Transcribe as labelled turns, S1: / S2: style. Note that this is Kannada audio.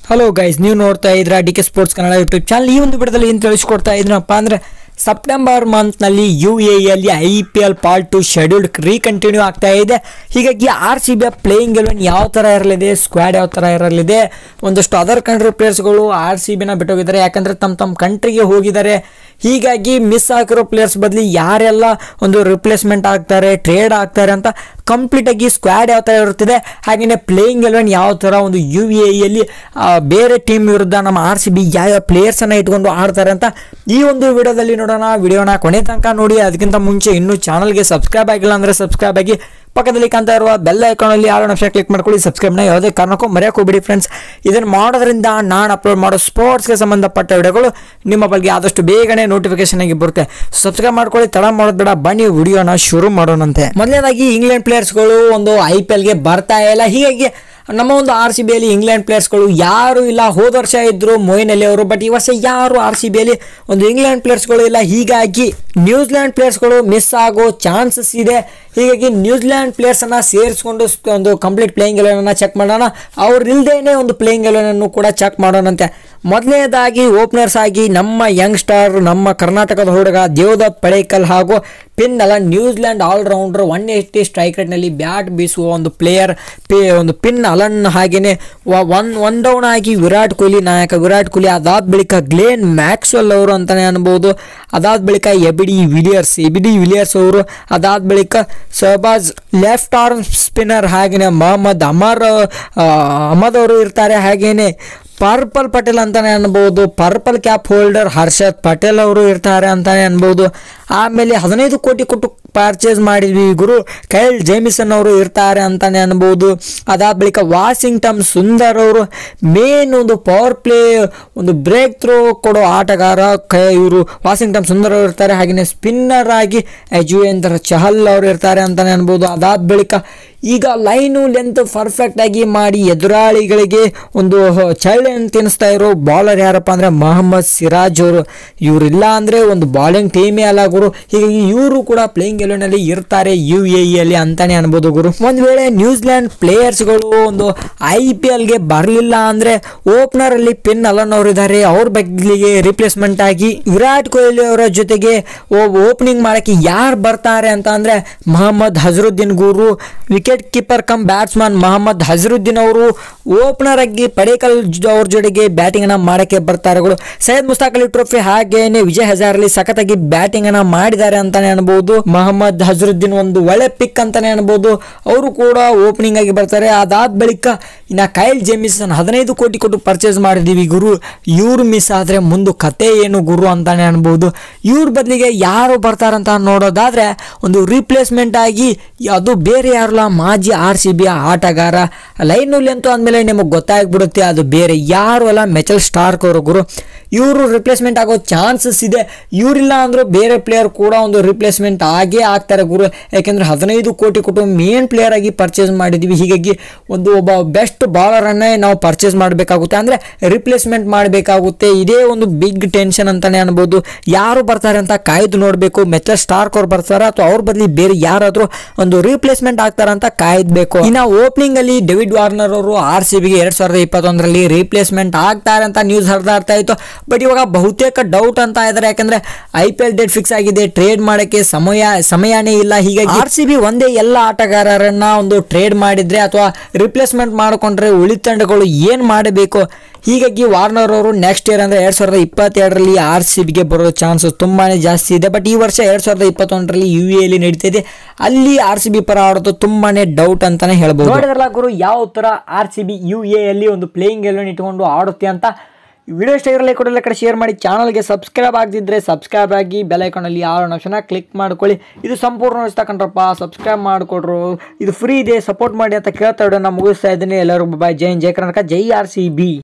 S1: ಹಲೋ ಗೈಸ್ ನೀವು ನೋಡ್ತಾ ಇದ್ರ D K sports Kannada YouTube channel ಈ ಒಂದು ವಿಡಿಯೋದಲ್ಲಿ ಏನು ತಿಳಿಸ್ಕೊಡ್ತಾ ಇದ್ನಪ್ಪ ಅಂದ್ರೆ ಸೆಪ್ಟೆಂಬರ್ ಮಂತ್ನಲ್ಲಿ ಯು ಎ ಅಲ್ಲಿ I P L part two scheduled recontinue ಆಗ್ತಾ ಇದೆ ಹೀಗಾಗಿ R C B playing eleven ಯಾವ ಥರ ಇರಲಿದೆ ಸ್ಕ್ವಾಡ್ ಯಾವ ಥರ ಇರಲಿದೆ ಒಂದಷ್ಟು ಅದರ್ ಕಂಟ್ರಿ ಪ್ಲೇಯರ್ಸ್ಗಳು ಆರ್ ಸಿ ಬಿನ ಬಿಟ್ಟೋಗಿದ್ದಾರೆ ಯಾಕಂದರೆ ತಮ್ಮ ತಮ್ಮ ಕಂಟ್ರಿಗೆ ಹೋಗಿದ್ದಾರೆ ಹೀಗಾಗಿ ಮಿಸ್ ಆಗಿರೋ ಪ್ಲೇಯರ್ಸ್ ಬದಲಿ ಯಾರೆಲ್ಲ ಒಂದು ರಿಪ್ಲೇಸ್ಮೆಂಟ್ ಆಗ್ತಾರೆ ಟ್ರೇಡ್ ಆಗ್ತಾರೆ ಅಂತ ಕಂಪ್ಲೀಟಾಗಿ ಸ್ಕ್ವಾಡ್ ಯಾವ ಥರ ಇರುತ್ತದೆ ಹಾಗೆಯೇ ಪ್ಲೇಯಿಂಗ್ ಎಲೆವೆನ್ ಯಾವ ಥರ ಒಂದು ಯು ಎ ಅಲ್ಲಿ ಬೇರೆ ಟೀಮ್ ವಿರುದ್ಧ ನಮ್ಮ ಆರ್ ಸಿ ಬಿ ಯಾವ ಪ್ಲೇಯರ್ಸನ್ನು ಇಟ್ಕೊಂಡು ಆಡ್ತಾರೆ ಅಂತ ಈ ಒಂದು ವಿಡಿಯೋದಲ್ಲಿ ನೋಡೋಣ ವಿಡಿಯೋನ ಕೊನೆ ತನಕ ನೋಡಿ ಅದಕ್ಕಿಂತ ಮುಂಚೆ ಇನ್ನೂ ಚಾನಲ್ಗೆ ಸಬ್ಸ್ಕ್ರೈಬ್ ಆಗಿಲ್ಲ ಅಂದರೆ ಸಬ್ಸ್ಕ್ರೈಬ್ ಆಗಿ ಪಕ್ಕದಲ್ಲಿ ಕಾಣ್ತಾ ಇರುವ ಬೆಲ್ ಐಕಾನಲ್ಲಿ ಆಲ್ ಆಪ್ಷನ್ ಕ್ಲಿಕ್ ಮಾಡ್ಕೊಳ್ಳಿ ಸಬ್ಸ್ಕ್ರೈಬ್ನ ಯಾವುದೇ ಕಾರಣಕ್ಕೂ ಮರೆಯೋಕೆ ಹೋಗ್ಬಿಡಿ ಫ್ರೆಂಡ್ಸ್ ಇದನ್ನು ಮಾಡೋದ್ರಿಂದ ನಾನು ಅಪ್ಲೋಡ್ ಮಾಡೋ ಸ್ಪೋರ್ಟ್ಸ್ಗೆ ಸಂಬಂಧಪಟ್ಟ ವಿಡಿಯೋಗಳು ನಿಮ್ಮ ಬಗ್ಗೆ ಆದಷ್ಟು ಬೇಗನೆ ನೋಟಿಫಿಕೇಶನ್ ಆಗಿ ಬರುತ್ತೆ ಸಬ್ಸ್ಕ್ರೈಬ್ ಮಾಡ್ಕೊಳ್ಳಿ ತಡ ಮಾಡೋದು ಬೇಡ ಬನ್ನಿ ವಿಡಿಯೋನ ಶುರು ಮಾಡೋಣಂತೆ ಮೊದಲನೇದಾಗಿ ಇಂಗ್ಲೆಂಡ್ ಪ್ಲೇಯರ್ಸ್ಗಳು ಒಂದು ಐ ಪಿ ಎಲ್ಗೆ ಬರ್ತಾ ಇಲ್ಲ ಹೀಗಾಗಿ ನಮ್ಮ ಒಂದು ಆರ್ ಸಿ ಬಿಯಲ್ಲಿ ಇಂಗ್ಲೆಂಡ್ ಪ್ಲೇಯರ್ಸ್ಗಳು ಯಾರು ಇಲ್ಲ ಹೋದ ವರ್ಷ ಇದ್ರು ಮೊಯಿನ್ ಅಲಿ ಅವರು ಬಟ್ ಈ ವರ್ಷ ಯಾರು ಆರ್ ಸಿ ಬಿಯಲ್ಲಿ ಒಂದು ಇಂಗ್ಲೆಂಡ್ ಪ್ಲೇಯರ್ಸ್ಗಳು ಇಲ್ಲ ಹೀಗಾಗಿ ನ್ಯೂಜಿಲ್ಯಾಂಡ್ ಪ್ಲೇಯರ್ಸ್ಗಳು ಮಿಸ್ ಆಗೋ ಚಾನ್ಸಸ್ ಇದೆ ಹೀಗಾಗಿ ನ್ಯೂಜಿಲ್ಯಾಂಡ್ ಪ್ಲೇಯರ್ಸನ್ನು ಸೇರಿಸ್ಕೊಂಡು ಸ್- ಒಂದು ಕಂಪ್ಲೀಟ್ ಪ್ಲೇಯಿಂಗ್ ಎಲೆವನ್ನ ಚೆಕ್ ಮಾಡೋಣ ಅವ್ರು ಇಲ್ದೇನೆ ಒಂದು ಪ್ಲೇಯಿಂಗ್ ಎಲೆವನನ್ನು ಕೂಡ ಚೆಕ್ ಮಾಡೋಣಂತೆ ಮೊದಲನೇದಾಗಿ ಓಪನರ್ಸ್ ಆಗಿ ನಮ್ಮ ಯಂಗ್ ಸ್ಟಾರ್ ನಮ್ಮ ಕರ್ನಾಟಕದ ಹುಡುಗ ದೇವದತ್ ಪಡೇಕಲ್ ಹಾಗೂ Finn Allen New Zealand allrounder one eighty strike ರೇಟ್ನಲ್ಲಿ ಬ್ಯಾಟ್ ಬೀಸುವ ಒಂದು ಪ್ಲೇಯರ್ ಪೇ ಒಂದು ಪಿನ್ ಅಲನ್ ಹಾಗೆಯೇ ಒನ್ ಒನ್ ಡೌನ್ ಆಗಿ ವಿರಾಟ್ ಕೊಹ್ಲಿ ನಾಯಕ ವಿರಾಟ್ ಕೊಹ್ಲಿ ಅದಾದ ಬಳಿಕ ಗ್ಲೇನ್ ಮ್ಯಾಕ್ಸ್ವೆಲ್ ಅವರು ಅಂತಲೇ ಅನ್ಬೋದು ಅದಾದ ಬಳಿಕ ಎಬಿಡಿ ವಿಲಿಯರ್ಸ್ ಎಬಿಡಿ ವಿಲಿಯರ್ಸ್ ಅವರು ಅದಾದ ಬಳಿಕ ಶಹಬಾಜ್ ಲೆಫ್ಟ್ ಆರ್ಮ್ ಸ್ಪಿನ್ನರ್ ಹಾಗೆಯೇ ಮೊಹಮ್ಮದ್ ಅಮರ್ ಆ, ಅಹಮದ್ ಅವರು ಇರ್ತಾರೆ ಹಾಗೆಯೇ ಪರ್ಪಲ್ ಪಟೇಲ್ ಅಂತಾನೆ ಅನ್ಬೋದು purple cap holder Harshad Patel ಅವರು ಇರ್ತಾರೆ ಅಂತಾನೆ ಅನ್ಬೋದು ಆಮೇಲೆ ಹದಿನೈದು ಕೋಟಿ ಕೊಟ್ಟು ಪರ್ಚೇಸ್ ಮಾಡಿದ್ವಿ ಗುರು ಕೈಲ್ ಜೇಮಿಸನ್ ಅವರು ಇರ್ತಾರೆ ಅಂತಾನೆ ಅನ್ಬೋದು ಅದಾದ ಬಳಿಕ ವಾಷಿಂಗ್ಟನ್ ಸುಂದರ್ ಅವರು ಮೇನ್ ಒಂದು ಪವರ್ ಪ್ಲೇ ಒಂದು ಬ್ರೇಕ್ ಥ್ರೋ ಕೊಡೋ ಆಟಗಾರ ಕೈ ಇವರು ವಾಷಿಂಗ್ಟನ್ ಸುಂದರ್ ಅವರು ಇರ್ತಾರೆ ಹಾಗೆಯೇ ಸ್ಪಿನ್ನರ್ ಆಗಿ ಯಜುವೇಂದ್ರ ಚಹಲ್ ಅವರು ಇರ್ತಾರೆ ಅಂತಾನೆ ಅನ್ಬೋದು ಅದಾದ ಬಳಿಕ ಈಗ ಲೈನು ಲೆಂತ್ ಪರ್ಫೆಕ್ಟ್ ಆಗಿ ಮಾಡಿ ಎದುರಾಳಿಗಳಿಗೆ ಒಂದು ಚಳ್ಳೆಯನ್ನು ತಿನ್ನಿಸ್ತಾ ಇರೋ ಬಾಲರ್ ಯಾರಪ್ಪ ಅಂದ್ರೆ ಮೊಹಮ್ಮದ್ ಸಿರಾಜ್ ಅವರು ಇವರಿಲ್ಲ ಅಂದ್ರೆ ಒಂದು ಬಾಲಿಂಗ್ ಟೀಮೇ ಅಲ್ಲ ಗುರು ಹೀಗಾಗಿ ಇವರು ಕೂಡ ಪ್ಲೇಯಿಂಗ್ ಎಲೆವನಲ್ಲಿ ಇರ್ತಾರೆ ಯು ಎ ಅಲ್ಲಿ ಅಂತಾನೆ ಅನ್ಬೋದು ಗುರು ಒಂದ್ ವೇಳೆ ನ್ಯೂಜಿಲ್ಯಾಂಡ್ ಪ್ಲೇಯರ್ಸ್ಗಳು ಒಂದು ಐ ಪಿ ಎಲ್ಗೆ ಬರಲಿಲ್ಲ ಅಂದ್ರೆ ಓಪನರ್ ಅಲ್ಲಿ ಪಿನ್ ಅಲನ್ ಅವರು ಇದ್ದಾರೆ ಅವ್ರ ಬದಲಿಗೆ ರಿಪ್ಲೇಸ್ಮೆಂಟ್ ಆಗಿ ವಿರಾಟ್ ಕೊಹ್ಲಿ ಅವರ ಜೊತೆಗೆ ಓಪನಿಂಗ್ ಮಾಡಕ್ಕೆ ಯಾರು ಬರ್ತಾರೆ ಅಂತ ಅಂದ್ರೆ ಮೊಹಮ್ಮದ್ ಹಜರುದ್ದೀನ್ ಗುರು wicket keeper cum batsman Mohammed Azharuddeen ಅವರು ಓಪನರ್ ಆಗಿ ಪಡೇಕಲ್ ಜೊ- ಅವ್ರ ಜೊತೆಗೆ ಬ್ಯಾಟಿಂಗ್ ಅನ್ನ ಮಾಡಕ್ಕೆ ಬರ್ತಾರೆ ಗುರು ಸೈಯದ್ ಮುಸ್ತಾಕ್ ಅಲಿ ಟ್ರೋಫಿ ಹಾಗೇನೆ ವಿಜಯ್ ಹಜಾರಲ್ಲಿ ಸಖತ್ತಾಗಿ ಬ್ಯಾಟಿಂಗ್ ಅನ್ನ ಮಾಡಿದ್ದಾರೆ ಅಂತಾನೆ ಅನ್ಬಹುದು ಮೊಹಮ್ಮದ್ ಹಜರುದ್ದೀನ್ ಒಂದು ಒಳ್ಳೆ ಪಿಕ್ ಅಂತಾನೆ ಅನ್ಬಹುದು ಅವರು ಕೂಡ ಓಪನಿಂಗ್ ಆಗಿ ಬರ್ತಾರೆ ಅದಾದ ಬಳಿಕ ಇನ್ನ ಕೈಲ್ ಜೇಮಿಸನ್ ಹದಿನೈದು ಕೋಟಿ ಕೊಟ್ಟು ಪರ್ಚೇಸ್ ಮಾಡಿದೀವಿ ಗುರು ಇವ್ರು ಮಿಸ್ ಆದ್ರೆ ಮುಂದೆ ಕತೆ ಏನು ಗುರು ಅಂತಾನೆ ಅನ್ಬಹುದು ಇವ್ರ ಬದಲಿಗೆ ಯಾರು ಬರ್ತಾರಂತ ನೋಡೋದಾದ್ರೆ ಒಂದು ರಿಪ್ಲೇಸ್ಮೆಂಟ್ ಆಗಿ ಅದು ಬೇರೆ ಯಾರಲ್ಲ ಮಾಜಿ ಆರ್ ಸಿ ಬಿ ಆಟಗಾರ ಲೈನಲ್ಲಿ ಅಂತೂ ಅಂದಮೇಲೆ ನಿಮಗೆ ಗೊತ್ತಾಗ್ಬಿಡುತ್ತೆ ಅದು ಬೇರೆ ಯಾರು ಅಲ್ಲ ಮೆಚಲ್ ಸ್ಟಾರ್ಕ್ ಅವರು ಗುರು ಇವರು ರಿಪ್ಲೇಸ್ಮೆಂಟ್ ಆಗೋ ಚಾನ್ಸಸ್ ಇದೆ ಇವರಿಲ್ಲ ಅಂದ್ರೂ ಬೇರೆ ಪ್ಲೇಯರ್ ಕೂಡ ಒಂದು ರಿಪ್ಲೇಸ್ಮೆಂಟ್ ಆಗೇ ಆಗ್ತಾರೆ ಗುರು ಯಾಕೆಂದ್ರೆ ಹದಿನೈದು ಕೋಟಿ ಕೊಟ್ಟು ಮೇನ್ ಪ್ಲೇಯರ್ ಆಗಿ ಪರ್ಚೇಸ್ ಮಾಡಿದ್ವಿ ಹೀಗಾಗಿ ಒಂದು ಒಬ್ಬ ಬೆಸ್ಟ್ ಬಾಲರನ್ನೇ ನಾವು ಪರ್ಚೇಸ್ ಮಾಡಬೇಕಾಗುತ್ತೆ ಅಂದರೆ ರಿಪ್ಲೇಸ್ಮೆಂಟ್ ಮಾಡಬೇಕಾಗುತ್ತೆ ಇದೇ ಒಂದು ಬಿಗ್ ಟೆನ್ಷನ್ ಅಂತಾನೆ ಅನ್ಬೋದು ಯಾರು ಬರ್ತಾರೆ ಅಂತ ಕಾಯ್ದು ನೋಡಬೇಕು ಮೆಚ್ಚರ್ ಸ್ಟಾರ್ಕ್ ಅವ್ರು ಬರ್ತಾರೆ ಅಥವಾ ಅವ್ರ ಬದಲಿ ಬೇರೆ ಯಾರಾದರೂ ಒಂದು ರಿಪ್ಲೇಸ್ಮೆಂಟ್ ಆಗ್ತಾರ ಅಂತ ಕಾಯ್ಬೇಕು ಇನ್ನು ಓಪನಿಂಗ್ ಅಲ್ಲಿ ಡೇವಿಡ್ ವಾರ್ನರ್ ಅವರು ಆರ್ ಸಿ ಬಿಗೆ ಎರಡ್ ಸಾವಿರದ ಇಪ್ಪತ್ತೊಂದರಲ್ಲಿ ರಿಪ್ಲೇಸ್ಮೆಂಟ್ ಆಗ್ತಾರೆ ಅಂತ ನ್ಯೂಸ್ ಹರಿದಾಡ್ತಾ ಇತ್ತು ಬಟ್ ಇವಾಗ ಬಹುತೇಕ ಡೌಟ್ ಅಂತ ಇದ್ದಾರೆ ಯಾಕಂದ್ರೆ I P L date fix ಆಗಿದೆ ಟ್ರೇಡ್ ಮಾಡಕ್ಕೆ ಸಮಯ ಸಮಯನೇ ಇಲ್ಲ ಹೀಗಾಗಿ ಆರ್ ಸಿ ಬಿ ಒಂದೇ ಎಲ್ಲ ಆಟಗಾರರನ್ನ ಒಂದು ಟ್ರೇಡ್ ಮಾಡಿದ್ರೆ ಅಥವಾ ರಿಪ್ಲೇಸ್ಮೆಂಟ್ ಮಾಡಿಕೊಂಡ್ರೆ ಉಳಿದ ತಂಡಗಳು ಏನ್ ಮಾಡಬೇಕು ಹೀಗಾಗಿ ವಾರ್ನರ್ ಅವರು ನೆಕ್ಸ್ಟ್ ಇಯರ್ ಅಂದ್ರೆ ಎರಡ್ ಸಾವಿರದ ಇಪ್ಪತ್ತೆರಡರಲ್ಲಿ ಆರ್ ಸಿ ಬಿಗೆ ಬರೋ ಚಾನ್ಸಸ್ ತುಂಬಾನೇ ಜಾಸ್ತಿ ಇದೆ ಬಟ್ ಈ ವರ್ಷ ಎರಡ್ ಸಾವಿರದ ಇಪ್ಪತ್ತೊಂದರಲ್ಲಿ ಯು ಎಲ್ಲಿ ನಡೀತಿದೆ ಅಲ್ಲಿ ಆರ್ ಸಿ ಬಿ ಪರ ಆಡೋದು ತುಂಬಾನೇ ಡೌಟ್ ಅಂತಾನೆ ಹೇಳ್ಬೋದು ನೋಡಿದ್ರಲ್ಲ ಗುರು ಯಾವ ತರ R C B U A ಅಲ್ಲಿ ಒಂದು ಪ್ಲೇಯಿಂಗ್ ಎಲೆವನ್ ಇಟ್ಕೊಂಡು ಆಡುತ್ತೆ ಅಂತ ವಿಡಿಯೋ ಇಷ್ಟ ಇರಲಿ ಕೊಡಲ್ಲ ಕಡೆ ಶೇರ್ ಮಾಡಿ ಚಾನಲ್ಗೆ ಸಬ್ಸ್ಕ್ರೈಬ್ ಆಗದಿದ್ರೆ ಸಬ್ಸ್ಕ್ರೈಬ್ ಆಗಿ ಬೆಲ್ ಐಕಾನಲ್ಲಿ ಆಲ್ ಆಪ್ಷನ್ ಕ್ಲಿಕ್ ಮಾಡ್ಕೊಳ್ಳಿ ಇದು ಸಂಪೂರ್ಣ ಇಷ್ಟ ಕಂಡ್ರಪ್ಪ ಸಬ್ಸ್ಕ್ರೈಬ್ ಮಾಡಿಕೊಡ್ರು ಇದು ಫ್ರೀ ಇದೆ ಸಪೋರ್ಟ್ ಮಾಡಿ ಅಂತ ಕೇಳ್ತಾ ಇಡೋಣ ಮುಗಿಸ್ತಾ ಇದ್ದೀನಿ ಎಲ್ಲರಿಗೂ bye Jai Hind, Jai Karnataka Jai R C B